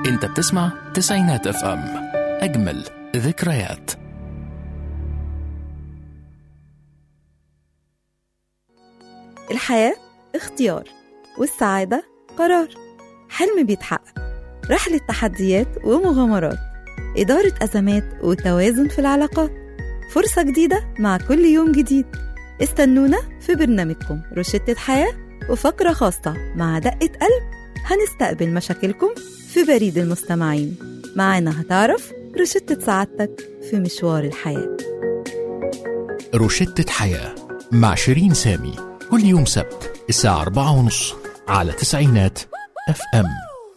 انت بتسمع تسعينات اف ام اجمل ذكريات الحياة اختيار والسعادة قرار حلم بيتحقق رحلة تحديات ومغامرات إدارة أزمات وتوازن في العلاقات فرصة جديدة مع كل يوم جديد استنونا في برنامجكم روشتة حياة وفقرة خاصة مع دقة قلب هنستقبل مشاكلكم في بريد المستمعين معانا هتعرف روشتة سعادتك في مشوار الحياة روشتة حياة مع شيرين سامي كل يوم سبت الساعة أربعة ونص على تسعينات اف ام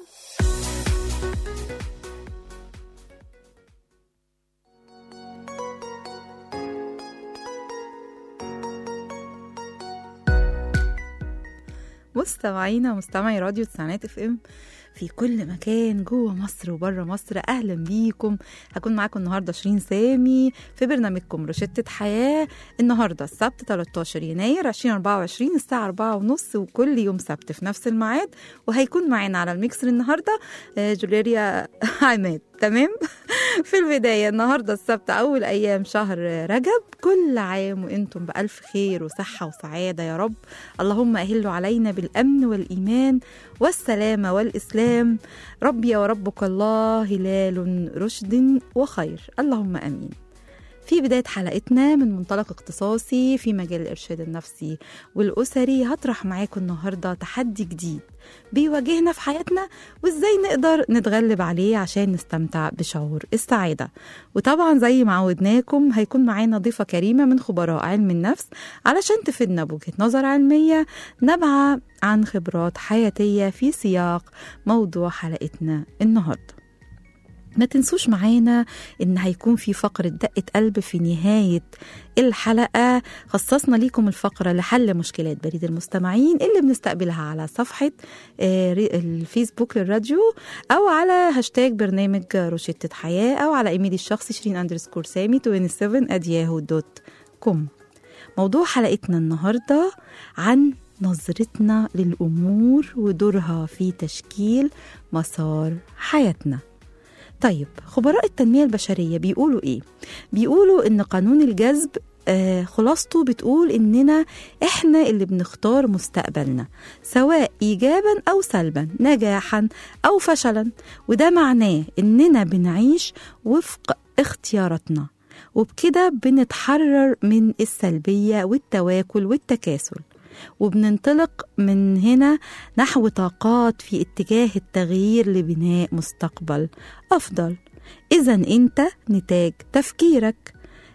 مستمعينا مستمعي راديو تسعينات اف ام في كل مكان جوه مصر وبره مصر اهلا بيكم هكون معاكم النهارده شيرين سامي في برنامجكم روشتة حياه النهارده السبت 13 يناير 2024 الساعه 4 ونص وكل يوم سبت في نفس الميعاد وهيكون معانا على الميكسر النهارده آه، جوليريا عماد تمام في البداية النهاردة السبت أول أيام شهر رجب كل عام وأنتم بألف خير وصحة وسعادة يا رب اللهم أهلوا علينا بالأمن والإيمان والسلامة والإسلام ربي وربك الله هلال رشد وخير اللهم أمين في بداية حلقتنا من منطلق اختصاصي في مجال الإرشاد النفسي والأسري هطرح معاكم النهاردة تحدي جديد بيواجهنا في حياتنا وإزاي نقدر نتغلب عليه عشان نستمتع بشعور السعادة وطبعا زي ما عودناكم هيكون معانا ضيفة كريمة من خبراء علم النفس علشان تفيدنا بوجهة نظر علمية نابعة عن خبرات حياتية في سياق موضوع حلقتنا النهارده ما تنسوش معانا ان هيكون في فقرة دقة قلب في نهاية الحلقة خصصنا ليكم الفقرة لحل مشكلات بريد المستمعين اللي بنستقبلها على صفحة آه، ري- الفيسبوك للراديو او على هاشتاج برنامج روشتة حياة او على ايميلي الشخصي شيرين اندرسكور سامي 27 ادياهو دوت كوم موضوع حلقتنا النهارده عن نظرتنا للامور ودورها في تشكيل مسار حياتنا طيب خبراء التنمية البشرية بيقولوا إيه؟ بيقولوا إن قانون الجذب آه خلاصته بتقول إننا إحنا اللي بنختار مستقبلنا سواء إيجابا أو سلبا نجاحا أو فشلا وده معناه إننا بنعيش وفق اختياراتنا وبكده بنتحرر من السلبية والتواكل والتكاسل وبننطلق من هنا نحو طاقات في اتجاه التغيير لبناء مستقبل افضل اذا انت نتاج تفكيرك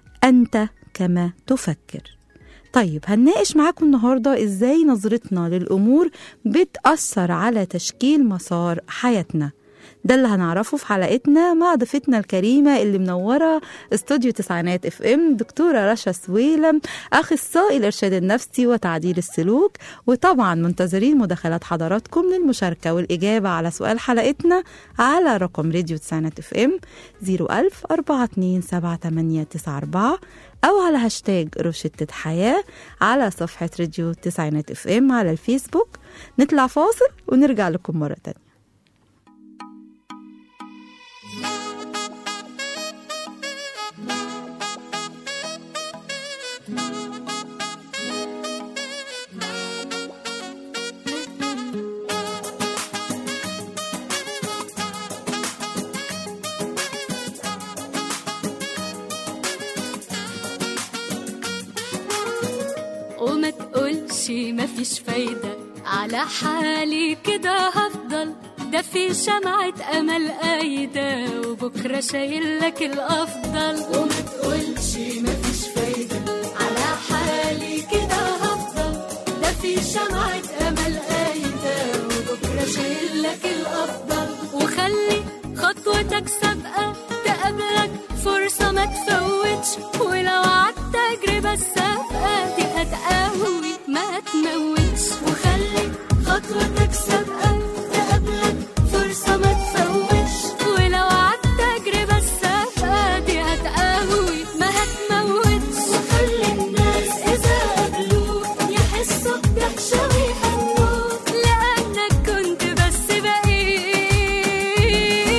انت كما تفكر طيب هنناقش معاكم النهارده ازاي نظرتنا للامور بتاثر على تشكيل مسار حياتنا ده اللي هنعرفه في حلقتنا مع ضيفتنا الكريمة اللي منورة استوديو تسعينات اف ام دكتورة رشا سويلم أخصائي الإرشاد النفسي وتعديل السلوك وطبعا منتظرين مداخلات حضراتكم للمشاركة والإجابة على سؤال حلقتنا على رقم راديو تسعينات اف ام 01000 427 أو على هاشتاج روشتة حياة على صفحة راديو تسعينات اف ام على الفيسبوك نطلع فاصل ونرجع لكم مرة تانية وما تقولش مفيش فايدة على حالي كده هفضل ده في شمعة أمل قايدة وبكرة شايل لك الأفضل وما تقولش مفيش فايدة على حالي كده هفضل ده في شمعة أمل قايدة وبكرة شايل لك الأفضل وخلي خطوتك سابقة تقابلك فرصة ما تفوتش ولو عدت تجربة السابقة دي هتقوي ما تموتش وخلي خطوتك سابقة تقابلك فرصة ما تفوتش ولو عدت تجربة السابقة دي هتقوي ما هتموتش وخلي الناس إذا قابلوك يحسوا بدهشة ويهنوك لأنك كنت بس بقيت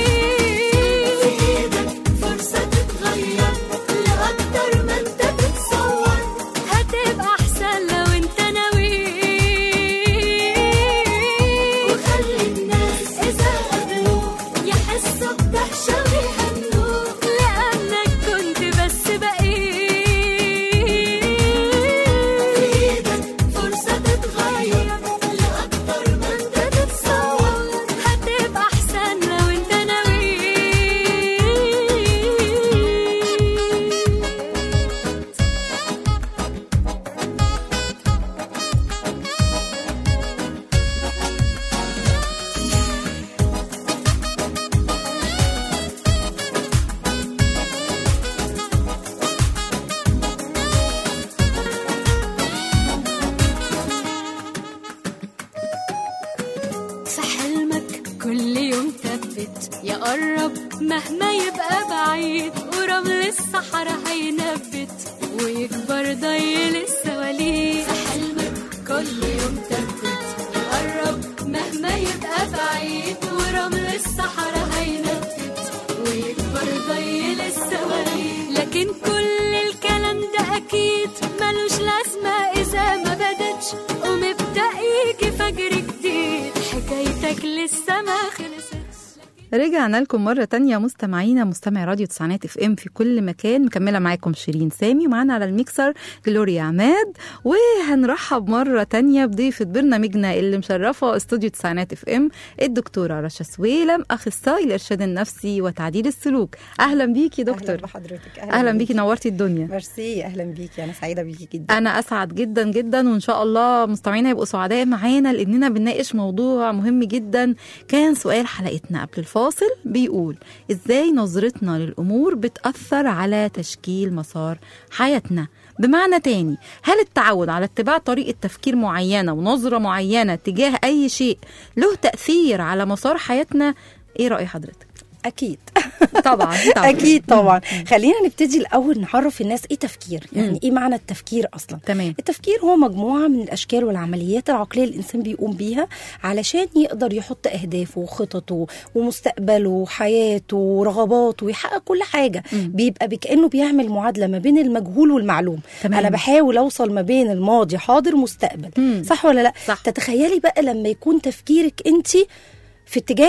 في حلمك كل يوم ثبت يا قرب مهما يبقى بعيد ورمل الصحراء هينبت ويكبر ضيل السواليف في حلمك كل يوم ثبت يا قرب مهما يبقى بعيد ورمل الصحراء هينبت ويكبر ضيل السواليف لكن كل الكلام ده اكيد ملوش لازمه اذا ما بدتش ومبدا يجي فجر جديد حكايتك لسه ما خلصتش رجعنا لكم مرة تانية مستمعينا مستمع راديو تسعينات اف ام في كل مكان مكملة معاكم شيرين سامي ومعانا على الميكسر جلوريا عماد وهنرحب مرة تانية بضيفة برنامجنا اللي مشرفة استوديو تسعينات اف ام الدكتورة رشا سويلم أخصائي الإرشاد النفسي وتعديل السلوك أهلا بيكي اهلا دكتور بحضرتك أهلا بيكي نورتي الدنيا ميرسي اهلا بيكي انا سعيده بيكي جدا انا اسعد جدا جدا وان شاء الله مستمعينا يبقوا سعداء معانا لاننا بنناقش موضوع مهم جدا كان سؤال حلقتنا قبل الفاصل بيقول ازاي نظرتنا للامور بتاثر على تشكيل مسار حياتنا بمعنى تاني هل التعود على اتباع طريقة تفكير معينة ونظرة معينة تجاه أي شيء له تأثير على مسار حياتنا؟ إيه رأي حضرتك؟ اكيد طبعا طبعا اكيد طبعا خلينا نبتدي الاول نعرف الناس ايه تفكير يعني ايه معنى التفكير اصلا تمام التفكير هو مجموعة من الأشكال والعمليات العقلية اللي الإنسان بيقوم بيها علشان يقدر يحط أهدافه وخططه ومستقبله وحياته ورغباته ويحقق كل حاجة مم. بيبقى بكأنه بيعمل معادلة ما بين المجهول والمعلوم تمام. أنا بحاول أوصل ما بين الماضي حاضر مستقبل مم. صح ولا لا صح. تتخيلي بقى لما يكون تفكيرك أنت في اتجاه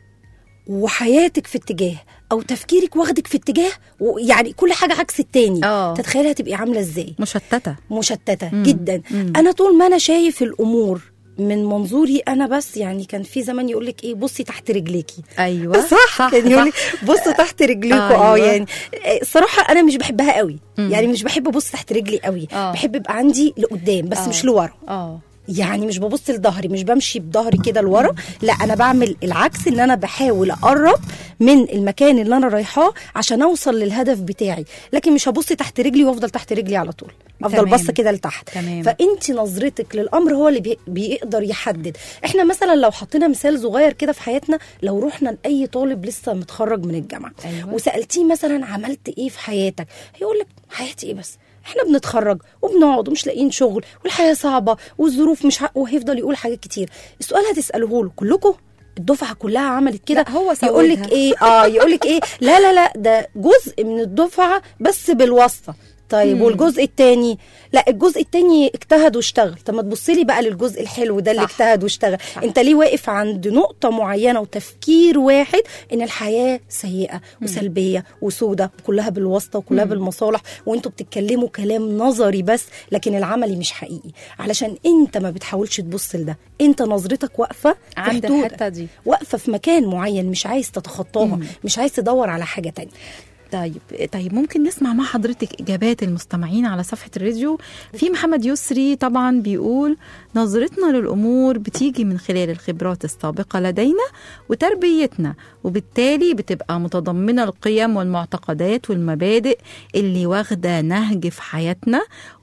وحياتك في اتجاه او تفكيرك واخدك في اتجاه ويعني كل حاجه عكس التاني آه. تتخيلي هتبقي عامله ازاي مشتتة مشتته مم. جدا مم. انا طول ما انا شايف الامور من منظوري انا بس يعني كان في زمان يقول لك ايه بصي تحت رجليكي أيوة صح, كان يقول لك بصوا تحت رجليكوا اه أيوة. يعني آه، صراحه انا مش بحبها قوي مم. يعني مش بحب ابص تحت رجلي قوي آه. بحب يبقى عندي لقدام بس آه. مش لورا اه يعني مش ببص لظهري مش بمشي بظهري كده لورا لا انا بعمل العكس ان انا بحاول اقرب من المكان اللي انا رايحاه عشان اوصل للهدف بتاعي لكن مش هبص تحت رجلي وافضل تحت رجلي على طول افضل تمام. باصه كده لتحت تمام. فانت نظرتك للامر هو اللي بي- بيقدر يحدد احنا مثلا لو حطينا مثال صغير كده في حياتنا لو رحنا لاي طالب لسه متخرج من الجامعه أيوة. وسالتيه مثلا عملت ايه في حياتك هيقول لك حياتي ايه بس احنا بنتخرج وبنقعد ومش لاقيين شغل والحياه صعبه والظروف مش حق وهيفضل يقول حاجات كتير السؤال هتساله له كلكم الدفعه كلها عملت كده لا، هو يقول لك سودها. ايه اه يقول لك ايه لا لا لا ده جزء من الدفعه بس بالواسطه طيب مم. والجزء التاني لا الجزء التاني اجتهد واشتغل طب ما تبصي لي بقى للجزء الحلو ده اللي صح. اجتهد واشتغل صح. انت ليه واقف عند نقطه معينه وتفكير واحد ان الحياه سيئه وسلبيه وسودة وكلها بالواسطه وكلها مم. بالمصالح وانتوا بتتكلموا كلام نظري بس لكن العملي مش حقيقي علشان انت ما بتحاولش تبص لده انت نظرتك واقفه في عند حدودك. الحتة دي واقفه في مكان معين مش عايز تتخطاها مم. مش عايز تدور على حاجه تانية طيب طيب ممكن نسمع مع حضرتك اجابات المستمعين على صفحه الراديو في محمد يسري طبعا بيقول نظرتنا للامور بتيجي من خلال الخبرات السابقه لدينا وتربيتنا وبالتالي بتبقى متضمنه القيم والمعتقدات والمبادئ اللي واخده نهج في حياتنا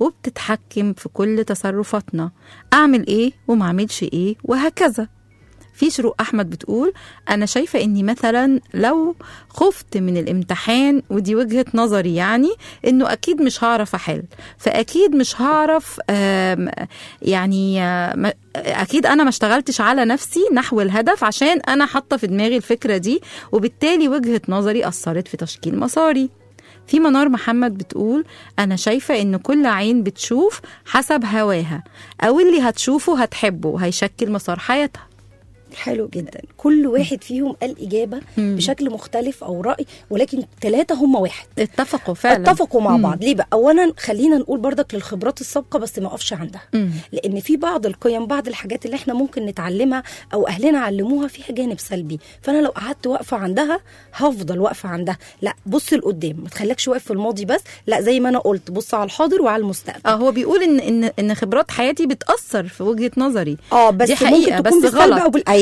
وبتتحكم في كل تصرفاتنا اعمل ايه وما اعملش ايه وهكذا في شروق احمد بتقول انا شايفه اني مثلا لو خفت من الامتحان ودي وجهه نظري يعني انه اكيد مش هعرف احل فاكيد مش هعرف آم، يعني آم، اكيد انا ما اشتغلتش على نفسي نحو الهدف عشان انا حاطه في دماغي الفكره دي وبالتالي وجهه نظري اثرت في تشكيل مساري في منار محمد بتقول أنا شايفة إن كل عين بتشوف حسب هواها أو اللي هتشوفه هتحبه هيشكل مسار حياتها حلو جدا كل واحد فيهم قال اجابه مم. بشكل مختلف او راي ولكن ثلاثه هم واحد اتفقوا فعلا اتفقوا مع مم. بعض ليه بقى اولا خلينا نقول برضك للخبرات السابقه بس ما اقفش عندها مم. لان في بعض القيم بعض الحاجات اللي احنا ممكن نتعلمها او اهلنا علموها فيها جانب سلبي فانا لو قعدت واقفه عندها هفضل واقفه عندها لا بص لقدام ما تخليكش واقف في الماضي بس لا زي ما انا قلت بص على الحاضر وعلى المستقبل اه هو بيقول ان ان ان خبرات حياتي بتاثر في وجهه نظري اه بس دي حقيقة، ممكن تكون بس بالسلب غلط. او بال...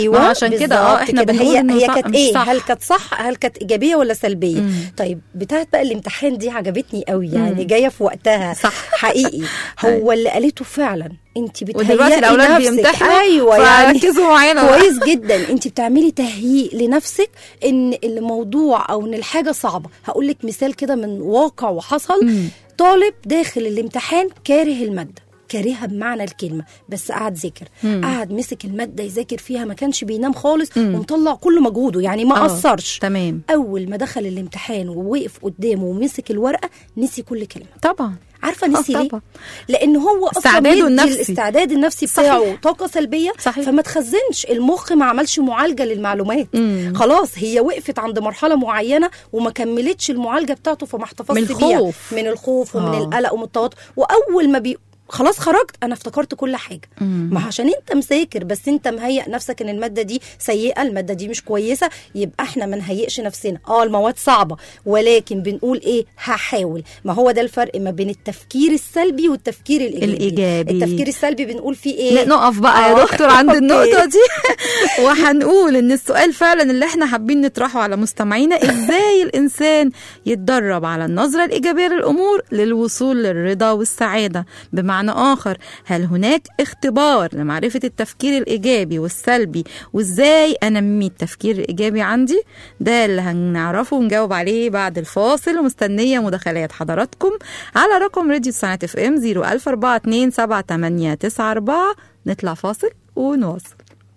ايوه ما عشان كده اه بالظبط احنا كده. بنقول هي إنه هي صح- كانت مش ايه صح. هل كانت صح هل كانت ايجابيه ولا سلبيه مم. طيب بتاعت بقى الامتحان دي عجبتني قوي يعني جايه في وقتها صح. حقيقي هو اللي قالته فعلا انت بتهيئي ودلوقتي الاولاد نفسك. بيمتحنوا ايوه يعني فركزوا معانا بقى. كويس جدا انت بتعملي تهيئ لنفسك ان الموضوع او ان الحاجه صعبه هقول لك مثال كده من واقع وحصل مم. طالب داخل الامتحان كاره الماده كارهها بمعنى الكلمه بس قعد ذاكر مم. قعد مسك الماده يذاكر فيها ما كانش بينام خالص مم. ومطلع كل مجهوده يعني ما آه، قصرش تمام اول ما دخل الامتحان ووقف قدامه ومسك الورقه نسي كل كلمه طبعا عارفه نسي آه، ليه طبعا. لان هو اصلا استعداده مدي النفسي. الاستعداد النفسي صحيح. بتاعه طاقه سلبيه صحيح. فما تخزنش المخ ما عملش معالجه للمعلومات مم. خلاص هي وقفت عند مرحله معينه وما كملتش المعالجه بتاعته فما احتفظش من بيها الخوف. من الخوف ومن آه. القلق ومن التوتر واول ما بي خلاص خرجت انا افتكرت كل حاجه مم. ما عشان انت مذاكر بس انت مهيئ نفسك ان الماده دي سيئه الماده دي مش كويسه يبقى احنا ما نهيئش نفسنا اه المواد صعبه ولكن بنقول ايه هحاول ما هو ده الفرق ما بين التفكير السلبي والتفكير الايجابي الإيجابي. التفكير السلبي بنقول فيه ايه ن- نقف بقى يا آه. دكتور عند أوكي. النقطة دي وهنقول ان السؤال فعلا اللي احنا حابين نطرحه على مستمعينا ازاي الانسان يتدرب على النظرة الايجابية للامور للوصول للرضا والسعادة بمعنى اخر هل هناك اختبار لمعرفة التفكير الايجابي والسلبي وازاي انمي التفكير الايجابي عندي ده اللي هنعرفه ونجاوب عليه بعد الفاصل ومستنية مداخلات حضراتكم على رقم راديو سنة اف ام 014278994 نطلع فاصل ونواصل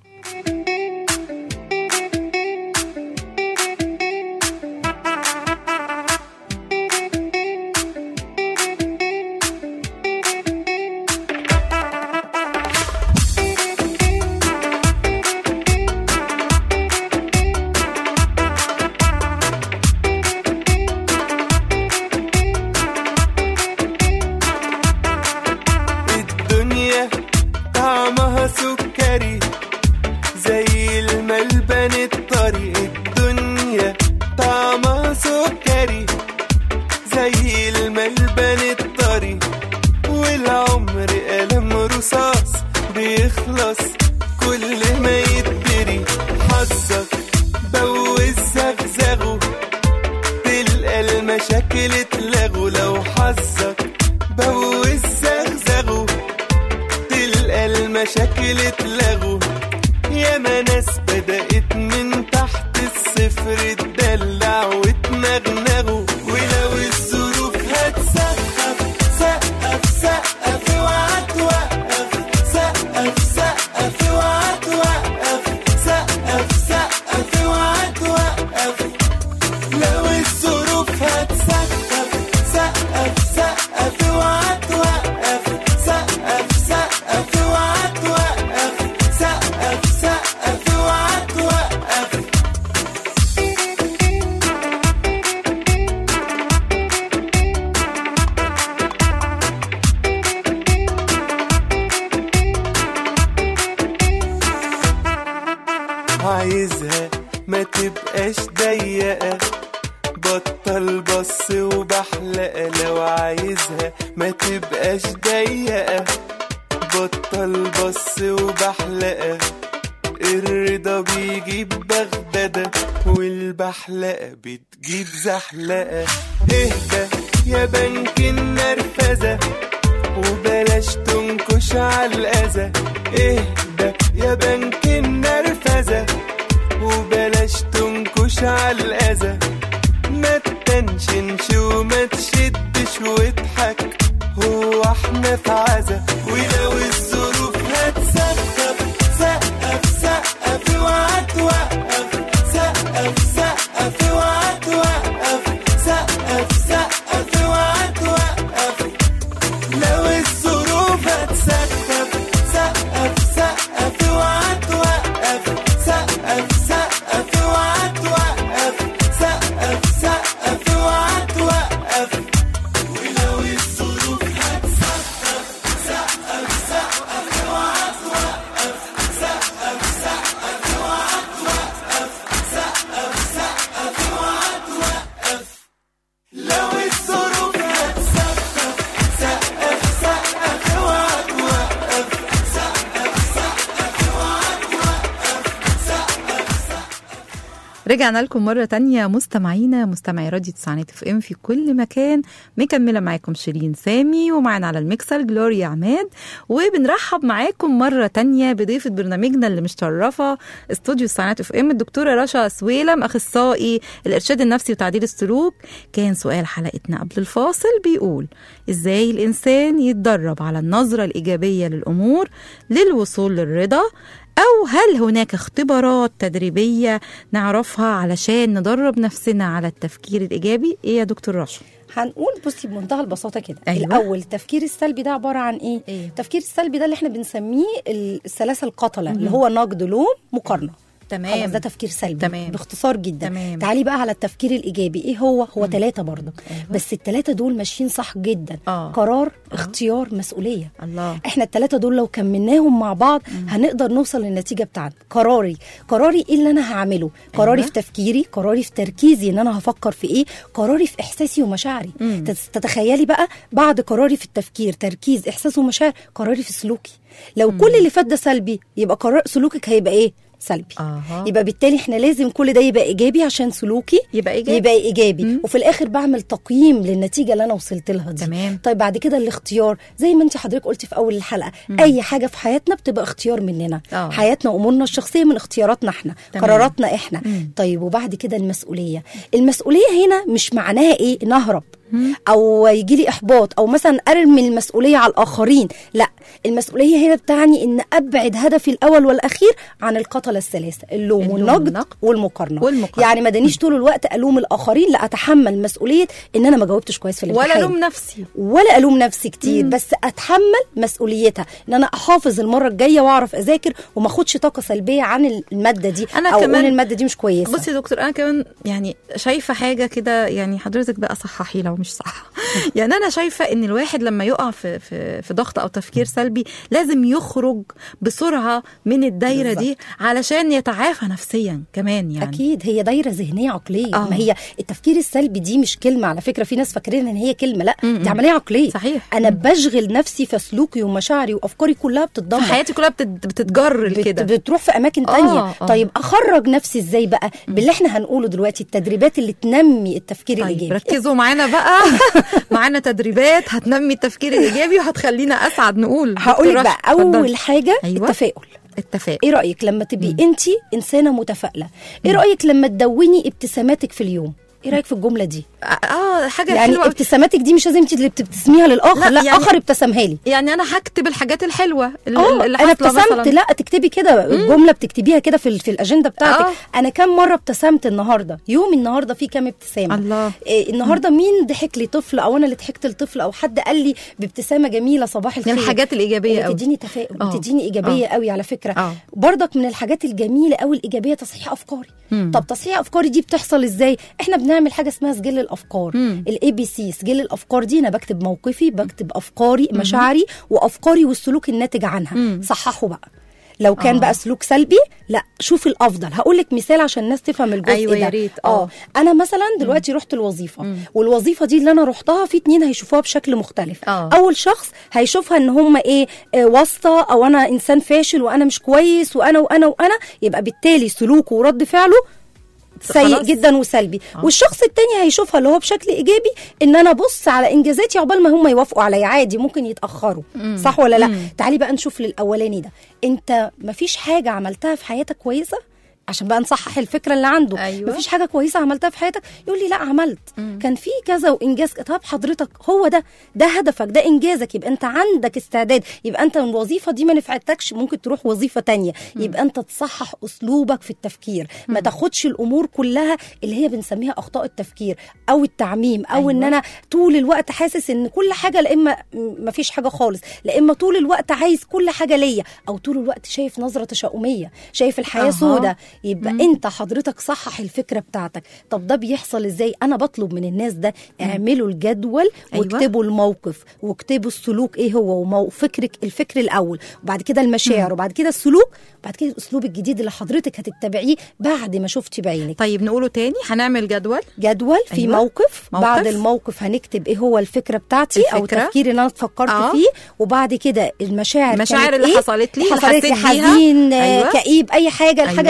الدنيا طعمها سكري زي الملبن الطري الدنيا طعمها سكري زي الملبن الطري والعمر قلم رصاص بيخلص كل ما يتدري حظك بوز زغزغه تلقى المشاكل اتلغوا لو حظك بوز زغزغه تلقى المشاكل اتلغوا ياما ناس بدأت من تحت الصفر تدلع وتنغنغوا ولو الظروف هتسقف سقف سقف اوعى توقف سقف سقف اوعى توقف سقف سقف اوعى توقف لو الظروف هتسقف سقف سقف اوعى توقف سقف سقف اوعى توقف سقف سقف اوعى توقف عايزها ما تبقاش ضيقة بطل بص وبحلقة لو عايزها ما تبقاش ضيقة بطل بص وبحلقة الرضا بيجيب بغدادة والبحلقة بتجيب زحلقة اهدى يا بنك النرفزة وبلاش تنكش على الأذى اهدى يا بنك النرفزة وبلاش تنكش على الأذى ما تتنشنش وما تشدش واضحك هو احنا في عزا ولو الظروف هتسقف سقف سقف اوعى توقف سقف سقف اوعى توقف سقف سقف اوعى توقف لو الظروف هتسقف سقف سقف اوعى توقف سقف سقف اوعى توقف سقف سقف اوعى توقف ولو الظروف هتسقف رجعنا لكم مرة تانية مستمعينا مستمعي راديو تسعينات اف ام في كل مكان مكملة معاكم شيرين سامي ومعانا على الميكسر جلوريا عماد وبنرحب معاكم مرة تانية بضيفة برنامجنا اللي مشرفة استوديو تسعينات اف ام الدكتورة رشا سويلم أخصائي الإرشاد النفسي وتعديل السلوك كان سؤال حلقتنا قبل الفاصل بيقول ازاي الإنسان يتدرب على النظرة الإيجابية للأمور للوصول للرضا أو هل هناك اختبارات تدريبية نعرفها علشان ندرب نفسنا على التفكير الإيجابي؟ إيه يا دكتور رشا؟ هنقول بصي بمنتهى البساطه كده أيوة. الاول التفكير السلبي ده عباره عن ايه إيه؟ التفكير السلبي ده اللي احنا بنسميه الثلاثه القتله اللي هو نقد لوم مقارنه خلاص ده تفكير سلبي تمام. باختصار جدا تمام. تعالي بقى على التفكير الايجابي ايه هو هو ثلاثه برضه أيوة. بس الثلاثه دول ماشيين صح جدا آه. قرار اختيار مسؤوليه الله احنا الثلاثه دول لو كملناهم مع بعض هنقدر نوصل للنتيجه بتاعتنا قراري قراري ايه اللي انا هعمله قراري أيوة. في تفكيري قراري في تركيزي ان انا هفكر في ايه قراري في احساسي ومشاعري مم. تت- تتخيلي بقى بعد قراري في التفكير تركيز احساس ومشاعر قراري في سلوكي لو كل اللي فات ده سلبي يبقى قرار سلوكك هيبقى ايه سلبي أها. يبقى بالتالي احنا لازم كل ده يبقى ايجابي عشان سلوكي يبقى إيجابي. يبقى ايجابي مم. وفي الاخر بعمل تقييم للنتيجه اللي انا وصلت لها دي تمام. طيب بعد كده الاختيار زي ما انت حضرتك قلتي في اول الحلقه مم. اي حاجه في حياتنا بتبقى اختيار مننا آه. حياتنا وامورنا الشخصيه من اختياراتنا احنا تمام. قراراتنا احنا مم. طيب وبعد كده المسؤوليه المسؤوليه هنا مش معناها ايه نهرب او يجي لي احباط او مثلا ارمي المسؤوليه على الاخرين لا المسؤوليه هنا بتعني ان ابعد هدفي الاول والاخير عن القتله الثلاثه اللوم اللوم والنقد والنقد والمقارنه والمقارنة. يعني ما دانيش طول الوقت الوم الاخرين لا اتحمل مسؤوليه ان انا ما جاوبتش كويس في الامتحان ولا لوم نفسي ولا الوم نفسي كتير بس اتحمل مسؤوليتها ان انا احافظ المره الجايه واعرف اذاكر وما اخدش طاقه سلبيه عن الماده دي أنا او كمان- اقول الماده دي مش كويسه بصي يا دكتور انا كمان يعني شايفه حاجه كده يعني حضرتك بقى صححي لو مش صح يعني انا شايفه ان الواحد لما يقع في في في ضغط او تفكير سلبي لازم يخرج بسرعه من الدايره دي علشان يتعافى نفسيا كمان يعني اكيد هي دايره ذهنيه عقليه آه. ما هي التفكير السلبي دي مش كلمه على فكره في ناس فاكرين ان هي كلمه لا م-م. دي عمليه عقليه صحيح. انا م. بشغل نفسي في سلوكي ومشاعري وافكاري كلها بتتدمر حياتي كلها بتت- بتتجر بت- كده بتروح في اماكن آه، تانية آه. طيب اخرج نفسي ازاي بقى باللي احنا هنقوله دلوقتي التدريبات اللي تنمي التفكير طيب الايجابي ركزوا معانا بقى معانا تدريبات هتنمي التفكير الايجابي وهتخلينا اسعد نقول هقول لك دكتور بقى رشا، اتفضلي. اول حاجه أيوة. التفاؤل التفاؤل ايه رايك لما تبقي انت انسانه متفائله ايه رايك لما تدوني ابتساماتك في اليوم ايه رايك في الجمله دي اه حاجه يعني حلوه ابتساماتك دي مش لازم انت اللي بتبتسميها للاخر لا، لا, يعني- اخر ابتسمها لي يعني انا هكتب الحاجات الحلوه اللي, اه اللي انا حاصله ابتسمت مثلا لا تكتبي كده الجمله بتكتبيها كده في ال- في الاجنده بتاعتك آه. انا كام مره ابتسمت النهارده يومي النهارده فيه كام ابتسامه الله. إيه النهارده مين ضحك لي طفل او انا اللي ضحكت لطفل او حد قال لي بابتسامه جميله صباح الخير من الحاجات الايجابيه اللي قوي تديني تفاؤل آه. وتديني ايجابيه قوي على فكره آه. برضك من الحاجات الجميله قوي الايجابيه تصحيح افكاري مم. طب تصحيح افكاري دي بتحصل ازاي احنا بنعمل حاجه اسمها سجل الافكار مم. الاي بي سي سجل الافكار دي انا بكتب موقفي بكتب افكاري مشاعري وافكاري والسلوك الناتج عنها مم. صححوا بقى لو كان آه. آه. بقى سلوك سلبي لا شوف الافضل هقول لك مثال عشان الناس تفهم الجزء أيوة ده يا ريت، آه. اه انا مثلا دلوقتي رحت الوظيفه مم. والوظيفه دي اللي انا رحتها في اتنين هيشوفوها بشكل مختلف آه. اول شخص هيشوفها ان هم ايه آه، واسطه او انا انسان فاشل وانا مش كويس وانا وانا وانا يبقى بالتالي سلوكه ورد فعله سيء خلاص. جدا وسلبي آه. والشخص التاني هيشوفها اللي هو بشكل ايجابي ان انا ابص على انجازاتي عقبال ما هم يوافقوا عليا عادي ممكن يتاخروا مم. صح ولا لا مم. تعالي بقى نشوف للاولاني ده انت مفيش حاجه عملتها في حياتك كويسه عشان بقى نصحح الفكره اللي عنده أيوة. مفيش حاجه كويسه عملتها في حياتك يقول لي لا عملت مم. كان في كذا وانجاز طب حضرتك هو ده ده هدفك ده انجازك يبقى انت عندك استعداد يبقى انت الوظيفه دي ما نفعتكش ممكن تروح وظيفه تانية يبقى انت تصحح اسلوبك في التفكير ما تاخدش الامور كلها اللي هي بنسميها اخطاء التفكير او التعميم او أيوة. ان انا طول الوقت حاسس ان كل حاجه لا اما ما فيش حاجه خالص لا اما طول الوقت عايز كل حاجه ليا او طول الوقت شايف نظره تشاؤميه شايف الحياه أها. سودة يبقى مم. انت حضرتك صحح الفكره بتاعتك طب ده بيحصل ازاي انا بطلب من الناس ده اعملوا الجدول أيوة. واكتبوا الموقف واكتبوا السلوك ايه هو ومو فكرك الفكر الاول وبعد كده المشاعر وبعد كده السلوك وبعد كده الاسلوب الجديد اللي حضرتك هتتبعيه بعد ما شفتي بعينك طيب نقوله تاني هنعمل جدول جدول في أيوة. موقف, موقف. بعد الموقف هنكتب ايه هو الفكره بتاعتي او الفكرة. التفكير اللي انا فكرت آه. فيه وبعد كده المشاعر المشاعر كانت اللي إيه؟ حصلت لي، اللي حصلت لي حسيت بيها. حزين آه، أيوة. كئيب اي حاجه الحاجه أيوة. اللي حسيت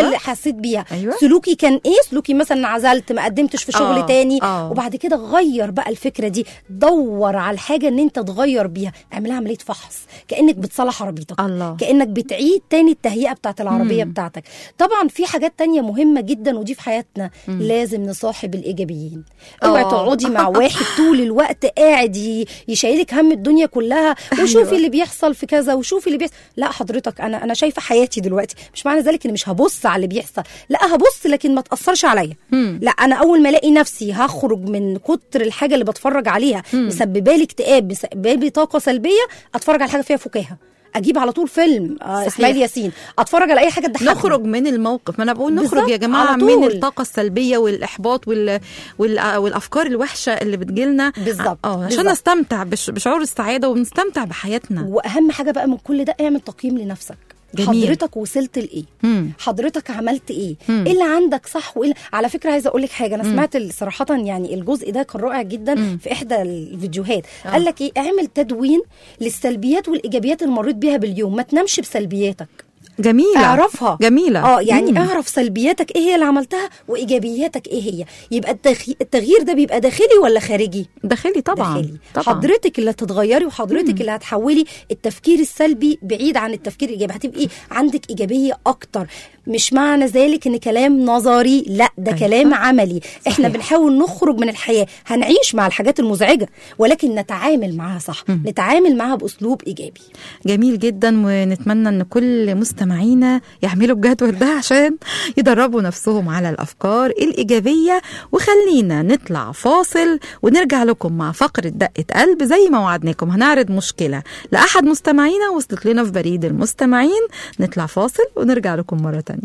حسيت بيها أيوة. سلوكي كان ايه سلوكي مثلا انعزلت ما قدمتش في شغل آه، تاني آه. وبعد كده غير بقى الفكره دي دور على الحاجه ان انت تغير بيها اعملها عمليه فحص كانك بتصلح عربيتك الله. كانك بتعيد تاني التهيئه بتاعت العربيه بتاعتك طبعا في حاجات تانية مهمه جدا ودي في حياتنا لازم نصاحب الايجابيين اوعي آه. تقعدي مع واحد طول الوقت قاعد ي- يشيلك هم الدنيا كلها وشوفي أيوة. اللي بيحصل في كذا وشوفي اللي بيحصل لا حضرتك انا انا شايفه حياتي دلوقتي مش معنى ذلك اني مش هبص على اللي بيحصل لا هبص لكن ما تاثرش عليا لا انا اول ما الاقي نفسي هخرج من كتر الحاجه اللي بتفرج عليها مسببه لي اكتئاب مسببه لي طاقه سلبيه اتفرج على حاجه فيها فكاهه اجيب على طول فيلم آه صحيح. اسماعيل ياسين اتفرج على اي حاجه تضحكني نخرج من الموقف ما انا بقول نخرج بالظبط، يا جماعه على من طول. الطاقه السلبيه والاحباط وال... وال... والافكار الوحشه اللي بتجيلنا بالظبط، اه عشان بالظبط. نستمتع بش... بشعور السعاده ونستمتع بحياتنا واهم حاجه بقى من كل ده اعمل تقييم لنفسك جميل. حضرتك وصلت لايه مم. حضرتك عملت ايه مم. ايه اللي عندك صح وايه اللي- على فكره عايزه اقول لك حاجه انا سمعت ال- صراحه يعني الجزء ده كان رائع جدا في احدى الفيديوهات قال لك ايه اعمل تدوين للسلبيات والايجابيات اللي مريت بيها باليوم ما تنامش بسلبياتك جميله اعرفها جميله اه يعني مم. اعرف سلبياتك ايه هي اللي عملتها وايجابياتك ايه هي يبقى التغي- التغيير ده بيبقى داخلي ولا خارجي داخلي طبعا داخلي طبعا حضرتك اللي هتتغيري وحضرتك اللي هتحولي التفكير السلبي بعيد عن التفكير الايجابي هتبقي عندك ايجابيه اكتر مش معنى ذلك ان كلام نظري لا ده أيوة. كلام عملي احنا صحيح. بنحاول نخرج من الحياه هنعيش مع الحاجات المزعجه ولكن نتعامل معاها صح نتعامل معاها باسلوب ايجابي جميل جدا ونتمنى ان كل مستمعينا يعملوا الجدول ده عشان يدربوا نفسهم على الافكار الايجابيه وخلينا نطلع فاصل ونرجع لكم مع فقره دقه قلب زي ما وعدناكم هنعرض مشكله لاحد مستمعينا وصلت لنا في بريد المستمعين نطلع فاصل ونرجع لكم مره تانية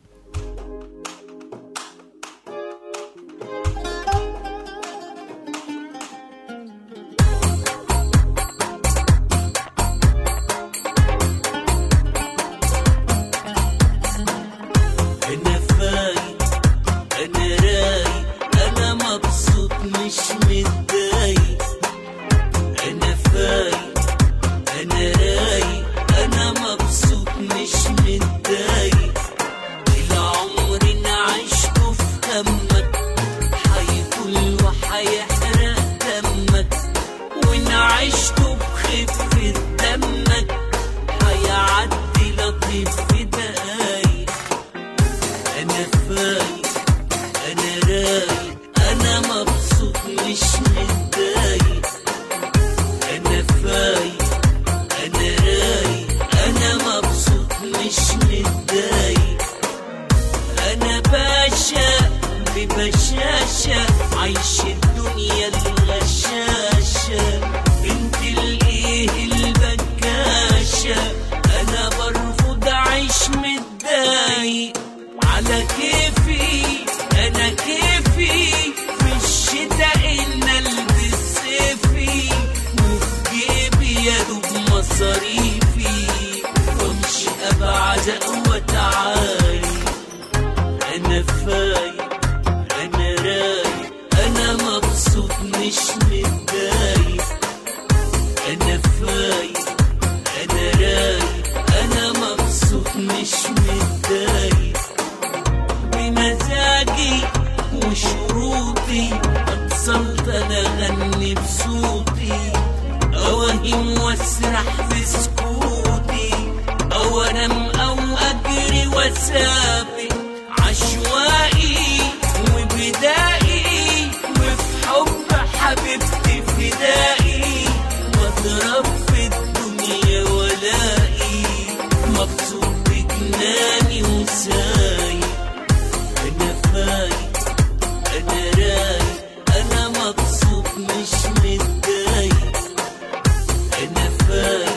انا فايق انا رايق انا مبسوط مش متضايق انا فايق انا رايق انا مبسوط مش متضايق العمر انا عشته في همك هيطول وهيحرق دمك وانا عشته بخفة دمك هيعدي لطيف في دقايق انا فايق انا رايق انا مبسوط مش متضايق انا فايق انا رايق انا مبسوط مش متضايق انا باشا ببشاشة عايش الدنيا الغشاشة بنت الايه البكاشة انا برفض اعيش متضايق على كيفي انا كيفي في الشتاء ان البس صيفي وفي جيبي يا دوب مصاريفي وامشي ابعد وتعالي انا فايق انا رايق انا مبسوط مش متضايق انا فايق انا رايق انا مبسوط مش متضايق بمزاجي وشروطي اتصلت انا اغني بصوتي اوهم واسرح في سكوتي او انام او اجري واسابق عشوائي وبدائي وفي حب حبيبتي فدائي واضرب في الدنيا ولائي مبسوط بجناني وسايق انا فايق انا رايق انا مبسوط مش متضايق انا فايق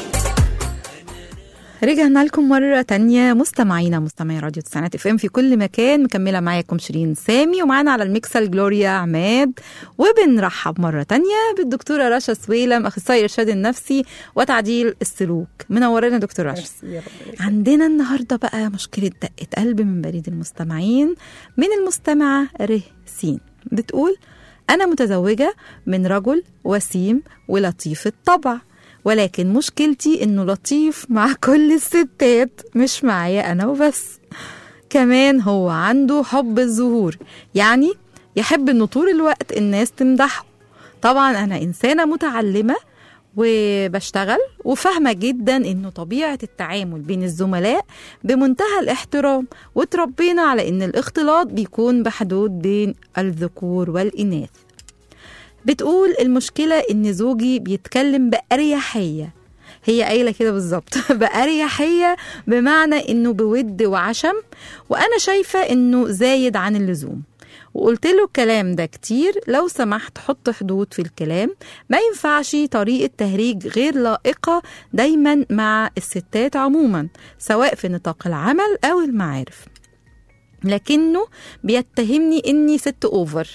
رجعنا لكم مرة تانية مستمعينا مستمعي راديو تسعينات اف ام في كل مكان مكملة معاكم شيرين سامي ومعانا على الميكسل جلوريا عماد وبنرحب مرة تانية بالدكتورة رشا سويلم أخصائي الإرشاد النفسي وتعديل السلوك منورنا دكتور رشا عندنا النهاردة بقى مشكلة دقة قلب من بريد المستمعين من المستمعة ره سين بتقول أنا متزوجة من رجل وسيم ولطيف الطبع ولكن مشكلتي إنه لطيف مع كل الستات مش معايا أنا وبس كمان هو عنده حب الظهور يعني يحب انه طول الوقت الناس تمدحه طبعا انا انسانه متعلمه وبشتغل وفاهمه جدا انه طبيعه التعامل بين الزملاء بمنتهى الاحترام وتربينا على ان الاختلاط بيكون بحدود بين الذكور والاناث بتقول المشكله ان زوجي بيتكلم باريحيه هي قايله كده بالظبط باريحيه بمعنى انه بود وعشم وانا شايفه انه زايد عن اللزوم وقلت له الكلام ده كتير لو سمحت حط حدود في الكلام ما ينفعش طريقة تهريج غير لائقة دايما مع الستات عموما سواء في نطاق العمل أو المعارف لكنه بيتهمني إني ست أوفر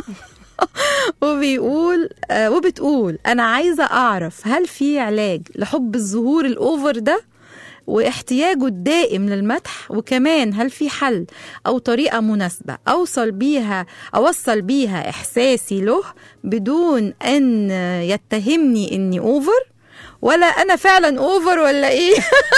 وبيقول آه وبتقول أنا عايزة أعرف هل في علاج لحب الظهور الأوفر ده واحتياجه الدائم للمدح وكمان هل في حل او طريقه مناسبه اوصل بيها اوصل بيها احساسي له بدون ان يتهمني اني اوفر ولا انا فعلا اوفر ولا ايه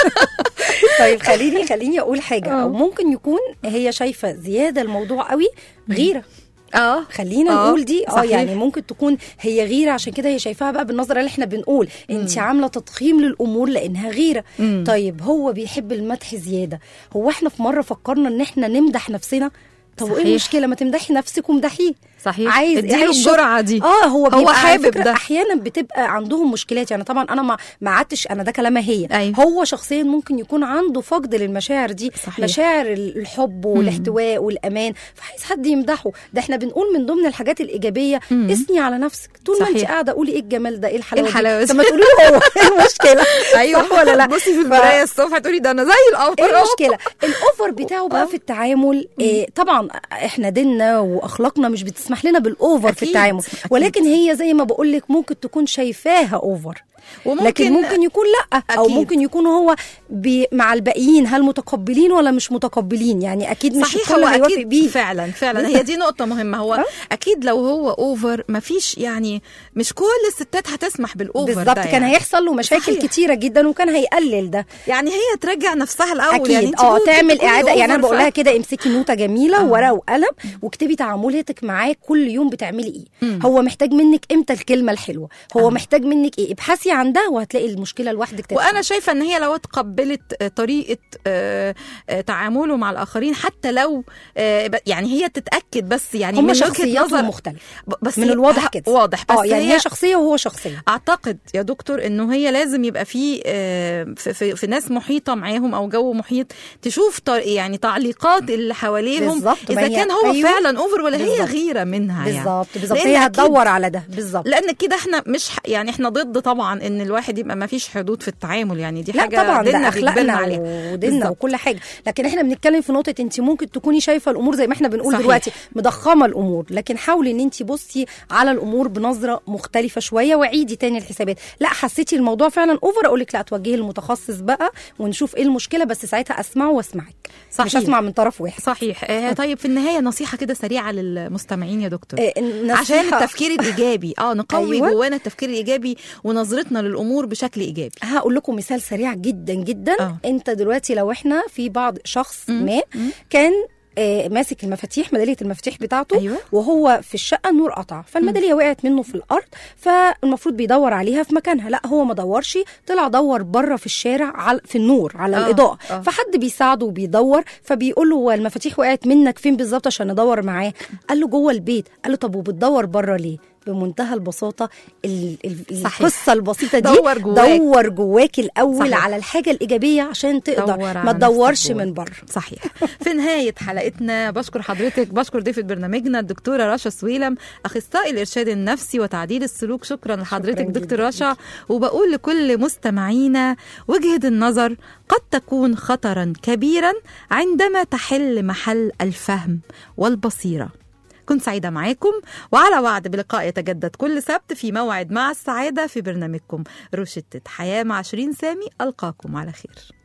طيب خليني خليني اقول حاجه او ممكن يكون هي شايفه زياده الموضوع قوي غيره اه خلينا آه، نقول دي اه صحيح. يعني ممكن تكون هي غيره عشان كده هي شايفاها بقى بالنظره اللي احنا بنقول انت عامله تضخيم للامور لانها غيره مم. طيب هو بيحب المدح زياده هو احنا في مره فكرنا ان احنا نمدح نفسنا طب وايه صحيح. المشكله ما تمدحي نفسك ومدحيه صحيح عايز اديله عايز الجرعه دي اه هو بيبقى هو على حابب فكرة ده احيانا بتبقى عندهم مشكلات يعني طبعا انا ما ما قعدتش انا ده كلامها هي أيوة. هو شخصيا ممكن يكون عنده فقد للمشاعر دي صحيح. مشاعر الحب والاحتواء والامان فعايز حد يمدحه ده احنا بنقول من ضمن الحاجات الايجابيه مم. اثني على نفسك طول ما انت صحيح. قاعده قولي ايه الجمال ده ايه الحلاوه الحلاوة دي دي. طب ما تقولي له هو ايه المشكله ايوه صح ولا لا بصي في ف- المرايه الصبح تقولي ده انا زي الاوفر ايه أهو. المشكله الاوفر بتاعه بقى في التعامل إيه طبعا احنا ديننا واخلاقنا مش بتسمح لنا بالاوفر في أكيد، التعامل أكيد. ولكن هي زي ما بقول لك ممكن تكون شايفاها اوفر وممكن لكن ممكن يكون لا او أكيد. ممكن يكون هو بي مع الباقيين هل متقبلين ولا مش متقبلين يعني اكيد مش صحيح الكل هو هيوافق اكيد بيه فعلا فعلا هي دي نقطه مهمه هو أه؟ اكيد لو هو اوفر مفيش يعني مش كل الستات هتسمح بالاوفر بالظبط ده كان يعني. هيحصل له مشاكل صحيح. كتيره جدا وكان هيقلل ده يعني هي تراجع نفسها الاول اكيد يعني انت اه ممكن تعمل تكوني اعاده يعني انا over بقول لها فعلا. كده امسكي نوته جميله آه. ورقه وقلم واكتبي تعاملاتك معاه كل يوم بتعملي ايه مم. هو محتاج منك امتى الكلمه الحلوه هو آه. محتاج منك ايه ابحثي عن ده وهتلاقي المشكله لوحدك تتحل. وانا شايفه ان هي لو اتقبلت آه، طريقه آه، آه، تعامله مع الاخرين حتى لو آه، ب- يعني هي تتاكد بس يعني هم من وجهه شخصياتهم نظر مختلفه ب- بس من هي- الواضح ه- كده. واضح بس اه يعني هي هي شخصيه وهو شخصيه اعتقد يا دكتور انه هي لازم يبقى في آه، في, في, في ناس محيطه معاهم او جو محيط تشوف ط- يعني تعليقات اللي حواليهم بالظبط، ما اذا هي- كان هو أيوة. فعلا اوفر ولا هي بالظبط. غيره منها يعني بالظبط بالظبط لأن هي أكيد- هتدور على ده بالظبط لان كده احنا مش ح- يعني احنا ضد طبعا ان الواحد يبقى ما فيش حدود في التعامل يعني دي لا حاجه طبعا ده ديننا بيجبرنا اخلاقنا عليها وديننا بالظبط. وكل حاجه لكن احنا بنتكلم في نقطه انت ممكن تكوني شايفه الامور زي ما احنا بنقول صحيح. دلوقتي مضخمه الامور لكن حاولي ان انت بصي على الامور بنظره مختلفه شويه وعيدي تاني الحسابات لا حسيتي الموضوع فعلا اوفر اقول لك لا توجهي المتخصص بقى ونشوف ايه المشكله بس ساعتها اسمعه واسمعك مش صحيح. اسمع من طرف واحد صحيح آه طيب في النهايه نصيحه كده سريعه للمستمعين يا دكتور آه، عشان نصيحة- التفكير الايجابي اه نقوي أيوة. جوانا التفكير الايجابي ونظرتنا للامور بشكل ايجابي هقول لكم مثال سريع جدا جدا آه. انت دلوقتي لو احنا في بعض شخص مم. ما مم. كان آه، ماسك المفاتيح ميداليه المفاتيح بتاعته أيوة. وهو في الشقه النور قطع فالميداليه وقعت منه في الارض فالمفروض بيدور عليها في مكانها لا هو ما دورش طلع دور بره في الشارع على في النور على آه، الاضاءه آه. فحد بيساعده وبيدور فبيقول له هو المفاتيح وقعت منك فين بالظبط عشان ندور معاه قال له جوه البيت قال له طب وبتدور بره ليه بمنتهى البساطه ال- ال- صحيح. القصه البسيطه دي دور جواك. دور جواك الاول صحيح. صحيح. على الحاجه الايجابيه عشان تقدر دور على ما نفسك تدورش جواك. من بره صحيح في نهاية حلقتنا بشكر حضرتك بشكر ضيفة برنامجنا الدكتورة رشا سويلم أخصائي الإرشاد النفسي وتعديل السلوك شكرا لحضرتك جداً دكتور رشا وبقول لكل مستمعينا وجهة النظر قد تكون خطرا كبيرا عندما تحل محل الفهم والبصيرة كنت سعيدة معاكم وعلى وعد بلقاء يتجدد كل سبت في موعد مع السعادة في برنامجكم روشتة حياة مع شيرين سامي ألقاكم على خير